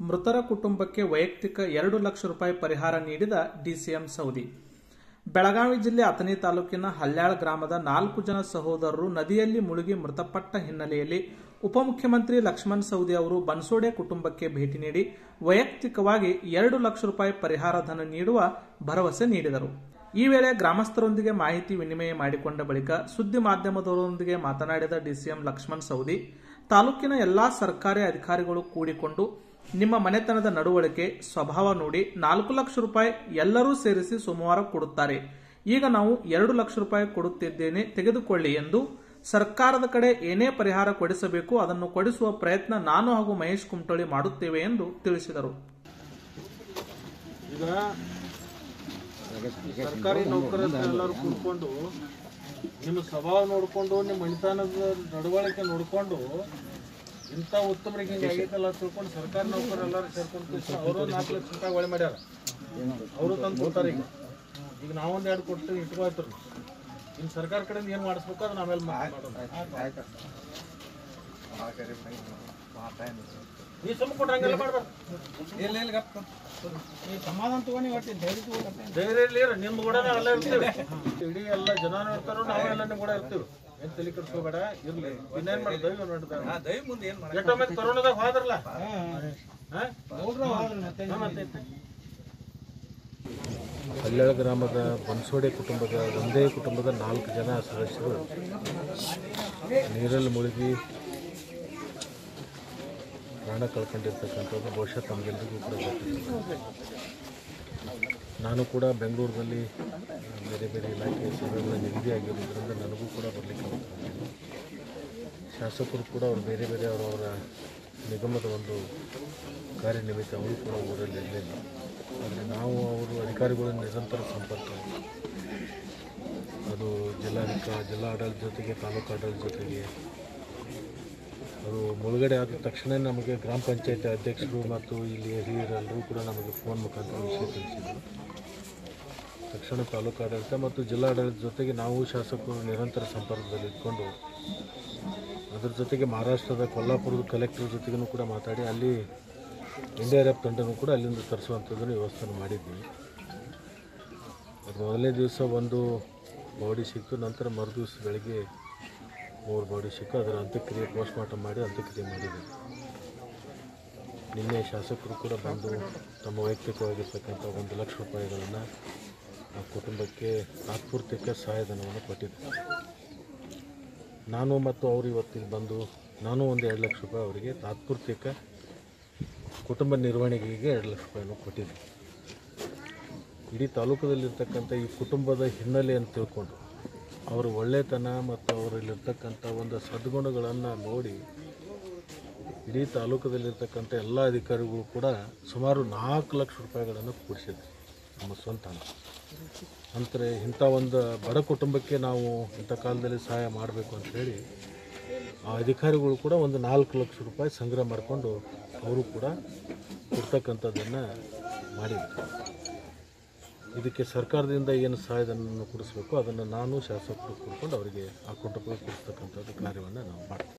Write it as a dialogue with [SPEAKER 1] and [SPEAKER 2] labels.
[SPEAKER 1] ಮೃತರ ಕುಟುಂಬಕ್ಕೆ ವೈಯಕ್ತಿಕ ಎರಡು ಲಕ್ಷ ರೂಪಾಯಿ ಪರಿಹಾರ ನೀಡಿದ ಡಿಸಿಎಂ ಸೌದಿ ಬೆಳಗಾವಿ ಜಿಲ್ಲೆ ಅಥಣಿ ತಾಲೂಕಿನ ಹಲ್ಯಾಳ್ ಗ್ರಾಮದ ನಾಲ್ಕು ಜನ ಸಹೋದರರು ನದಿಯಲ್ಲಿ ಮುಳುಗಿ ಮೃತಪಟ್ಟ ಹಿನ್ನೆಲೆಯಲ್ಲಿ ಉಪಮುಖ್ಯಮಂತ್ರಿ ಲಕ್ಷ್ಮಣ್ ಸೌದಿ ಅವರು ಬನ್ಸೋಡೆ ಕುಟುಂಬಕ್ಕೆ ಭೇಟಿ ನೀಡಿ ವೈಯಕ್ತಿಕವಾಗಿ ಎರಡು ಲಕ್ಷ ರೂಪಾಯಿ ಪರಿಹಾರ ಧನ ನೀಡುವ ಭರವಸೆ ನೀಡಿದರು ಈ ವೇಳೆ ಗ್ರಾಮಸ್ಥರೊಂದಿಗೆ ಮಾಹಿತಿ ವಿನಿಮಯ ಮಾಡಿಕೊಂಡ ಬಳಿಕ ಸುದ್ದಿ ಮಾಧ್ಯಮದವರೊಂದಿಗೆ ಮಾತನಾಡಿದ ಡಿಸಿಎಂ ಲಕ್ಷ್ಮಣ್ ಸೌದಿ ತಾಲೂಕಿನ ಎಲ್ಲಾ ಸರ್ಕಾರಿ ಅಧಿಕಾರಿಗಳು ಕೂಡಿಕೊಂಡು ನಿಮ್ಮ ಮನೆತನದ ನಡವಳಿಕೆ ಸ್ವಭಾವ ನೋಡಿ ನಾಲ್ಕು ಲಕ್ಷ ರೂಪಾಯಿ ಎಲ್ಲರೂ ಸೇರಿಸಿ ಸೋಮವಾರ ಕೊಡುತ್ತಾರೆ ಈಗ ನಾವು ಎರಡು ಲಕ್ಷ ರೂಪಾಯಿ ಕೊಡುತ್ತಿದ್ದೇನೆ ತೆಗೆದುಕೊಳ್ಳಿ ಎಂದು ಸರ್ಕಾರದ ಕಡೆ ಏನೇ ಪರಿಹಾರ ಕೊಡಿಸಬೇಕು ಅದನ್ನು ಕೊಡಿಸುವ ಪ್ರಯತ್ನ ನಾನು ಹಾಗೂ ಮಹೇಶ್ ಕುಮಟಳ್ಳಿ ಮಾಡುತ್ತೇವೆ ಎಂದು ತಿಳಿಸಿದರು
[SPEAKER 2] ಈಗ ಸರ್ಕಾರಿ ನೌಕರರು ಎಲ್ಲರೂ ಕೂತ್ಕೊಂಡು ನಿಮ್ಮ ಸ್ವಭಾವ ನೋಡಿಕೊಂಡು ನಿಮ್ಮ ಮಣಿತನದ ನಡವಳಿಕೆ ನೋಡಿಕೊಂಡು ಇಂಥ ಉತ್ತಮರಿಗೆ ಹಿಂಗೆ ಆಗೈತಲ್ಲ ಅಂತ ತಿಳ್ಕೊಂಡು ಸರ್ಕಾರಿ ನೌಕರರು ಎಲ್ಲರೂ ಸೇರ್ಕೊಂಡು ಕೂತ್ಕೊಂಡು ಅವರು ನಾಲ್ಕು ಲಕ್ಷ ರೂಪಾಯಿ ಒಳೆ ಮಾಡ್ಯಾರ ಅವರು ತಂದು ಕೊಡ್ತಾರೆ ಈಗ ಈಗ ನಾವೊಂದು ಎರಡು ಕೊಟ್ಟು ಇಟ್ಕೊಳ್ತಾರೆ ಇನ್ನು ಸರ್ಕಾರ ಕಡೆಯಿಂದ ಏನು ಮಾಡಿಸ್ಬೇಕು ಅದನ್ನ ಆಮೇಲೆ ಮಾಡೋಣ ನೀ ಸುಮ್ಮ ಕೊಟ್ಟಂಗೆಲ್ಲ ಮಾಡ್ಬಾರ್ದು
[SPEAKER 3] ಸಮಾಧಾನ ತಗೊಂಡು ಒಟ್ಟು ಧೈರ್ಯ ತಗೊಂಡು
[SPEAKER 2] ಧೈರ್ಯ ಇರ್ಲಿ ನಿಮ್ಮ ಕೂಡ ಎಲ್ಲ ಇರ್ತೀವಿ ಇಡೀ ಎಲ್ಲ ಜನ ಇರ್ತಾರೋ ನಾವೆಲ್ಲ ನಿಮ್ ಕೂಡ ಇರ್ತೀವಿ ಏನ್ ತಲೆ ಕೆಡ್ಸ್ಕೋಬೇಡ ಇರ್ಲಿ ಇನ್ನೇನ್ ಮಾಡಿ ದೈವ ನೋಡಿದ ಎಷ್ಟೊಮ್ಮೆ ಕರೋನಾದಾಗ ಹೋದ್ರಲ್ಲ ಹಾ?
[SPEAKER 3] ಮತ್ತೆ
[SPEAKER 2] ಹಾ, ಮತ್ತೆ
[SPEAKER 4] ಹಳ್ಯಾಳ ಗ್ರಾಮದ ಬನ್ಸೋಡೆ ಕುಟುಂಬದ ಒಂದೇ ಕುಟುಂಬದ ನಾಲ್ಕು ಜನ ಸದಸ್ಯರು ನೀರಲ್ಲಿ ಮುಳುಗಿ ಪ್ರಾಣ ಕಳ್ಕೊಂಡಿರ್ತಕ್ಕಂಥದ್ದು ಬಹುಶಃ ತಮಗೆಲ್ಲರಿಗೂ ಕೂಡ ಗೊತ್ತಿದೆ ನಾನು ಕೂಡ ಬೆಂಗಳೂರಿನಲ್ಲಿ ಬೇರೆ ಬೇರೆ ಇಲಾಖೆ ಸಭೆಗಳ ನಿಗದಿಯಾಗಿರೋದ್ರಿಂದ ನನಗೂ ಕೂಡ ಬರಲಿಕ್ಕೆ ಅವಕಾಶ ಇಲ್ಲ. ಶಾಸಕರು ಕೂಡ ಅವರು ಬೇರೆ ಬೇರೆ ಅವರವರ ನಿಗಮದ ಒಂದು ಕಾರ್ಯನಿಮಿತ್ತ ಅವರು ಕೂಡ ಊರಲ್ಲಿ ಇರಲಿಲ್ಲ ಆದರೆ ನಾವು ಅವರು ಅಧಿಕಾರಿಗಳ ನಿರಂತರ ಸಂಪರ್ಕ ಅದು ಜಿಲ್ಲಾಧಿಕ ಜಿಲ್ಲಾ ಆಡಳಿತ ಜೊತೆಗೆ ತಾಲೂಕು ಆಡಳಿತ ಜೊತೆಗೆ ಅದು ಮುಳುಗಡೆ ಆದ ತಕ್ಷಣ ನಮಗೆ ಗ್ರಾಮ ಪಂಚಾಯತಿ ಅಧ್ಯಕ್ಷರು ಮತ್ತು ಇಲ್ಲಿ ಹಿರಿಯರೆಲ್ಲರೂ ಕೂಡ ನಮಗೆ ಫೋನ್ ಮುಖಾಂತರ ವಿಷಯ ತಿಳಿಸಿದರು ತಕ್ಷಣ ತಾಲೂಕು ಆಡಳಿತ ಮತ್ತು ಜಿಲ್ಲಾಡಳಿತ ಜೊತೆಗೆ ನಾವು ಶಾಸಕರು ನಿರಂತರ ಸಂಪರ್ಕದಲ್ಲಿ ಇಟ್ಕೊಂಡು ಅದ್ರ ಜೊತೆಗೆ ಮಹಾರಾಷ್ಟ್ರದ ಕೊಲ್ಲಾಪುರದ ಕಲೆಕ್ಟರ್ ಜೊತೆಗೂ ಕೂಡ ಮಾತಾಡಿ ಅಲ್ಲಿ ಎನ್ ಡಿ ಆರ್ ಎಫ್ ತಂಡನೂ ಕೂಡ ಅಲ್ಲಿಂದ ತರಿಸುವಂಥದ್ದನ್ನು ವ್ಯವಸ್ಥೆ ಮಾಡಿದ್ವಿ ಅದು ಮೊದಲನೇ ದಿವಸ ಒಂದು ಬಾಡಿ ಸಿಕ್ತು ನಂತರ ಮರು ದಿವಸ ಬೆಳಗ್ಗೆ ಮೂರು ಬಾಡಿ ಸಿಕ್ಕು ಅದರ ಅಂತ್ಯಕ್ರಿಯೆ ಪೋಸ್ಟ್ಮಾರ್ಟಮ್ ಮಾಡಿ ಅಂತ್ಯಕ್ರಿಯೆ ಮಾಡಿದ್ವಿ ನಿನ್ನೆ ಶಾಸಕರು ಕೂಡ ಬಂದು ತಮ್ಮ ವೈಯಕ್ತಿಕವಾಗಿರ್ತಕ್ಕಂಥ ಒಂದು ಲಕ್ಷ ರೂಪಾಯಿಗಳನ್ನು ಆ ಕುಟುಂಬಕ್ಕೆ ತಾತ್ಪೂರ್ತಿಕ ಸಹಾಯಧನವನ್ನು ಕೊಟ್ಟಿದ್ದೆ ನಾನು ಮತ್ತು ಅವರು ಇವತ್ತಿಗೆ ಬಂದು ನಾನು ಒಂದು ಎರಡು ಲಕ್ಷ ರೂಪಾಯಿ ಅವರಿಗೆ ತಾತ್ಪೂರ್ತಿಕ ಕುಟುಂಬ ನಿರ್ವಹಣೆಗೆ ಎರಡು ಲಕ್ಷ ರೂಪಾಯಿನೂ ಕೊಟ್ಟಿದ್ದೆ ಇಡೀ ತಾಲೂಕದಲ್ಲಿರ್ತಕ್ಕಂಥ ಈ ಕುಟುಂಬದ ಹಿನ್ನೆಲೆಯನ್ನು ತಿಳ್ಕೊಂಡು ಅವರ ಒಳ್ಳೆತನ ಮತ್ತು ಅವರಲ್ಲಿರ್ತಕ್ಕಂಥ ಒಂದು ಸದ್ಗುಣಗಳನ್ನು ನೋಡಿ ಇಡೀ ತಾಲೂಕದಲ್ಲಿರ್ತಕ್ಕಂಥ ಎಲ್ಲ ಅಧಿಕಾರಿಗಳು ಕೂಡ ಸುಮಾರು ನಾಲ್ಕು ಲಕ್ಷ ರೂಪಾಯಿಗಳನ್ನು ಕೂಡಿಸಿದ್ರು ನಮ್ಮ ಸ್ವಂತ ಹಣ ನಂತರ ಇಂಥ ಒಂದು ಬಡ ಕುಟುಂಬಕ್ಕೆ ನಾವು ಇಂಥ ಕಾಲದಲ್ಲಿ ಸಹಾಯ ಮಾಡಬೇಕು ಅಂತ ಹೇಳಿ ಆ ಅಧಿಕಾರಿಗಳು ಕೂಡ ಒಂದು ನಾಲ್ಕು ಲಕ್ಷ ರೂಪಾಯಿ ಸಂಗ್ರಹ ಮಾಡಿಕೊಂಡು ಅವರು ಕೂಡ ಕೊಡ್ತಕ್ಕಂಥದ್ದನ್ನು ಮಾಡಿದ್ರು ಇದಕ್ಕೆ ಸರ್ಕಾರದಿಂದ ಏನು ಸಹಾಯಧನವನ್ನು ಕೊಡಿಸ್ಬೇಕು ಅದನ್ನು ನಾನು ಶಾಸಕರು ಕೂಡ್ಕೊಂಡು ಅವರಿಗೆ ಆ ಕುಟುಂಬಕ್ಕೆ ಕೊಡಿಸ್ತಕ್ಕಂಥದ್ದು ಕಾರ್ಯವನ್ನು ನಾವು ಮಾಡ್ತೀವಿ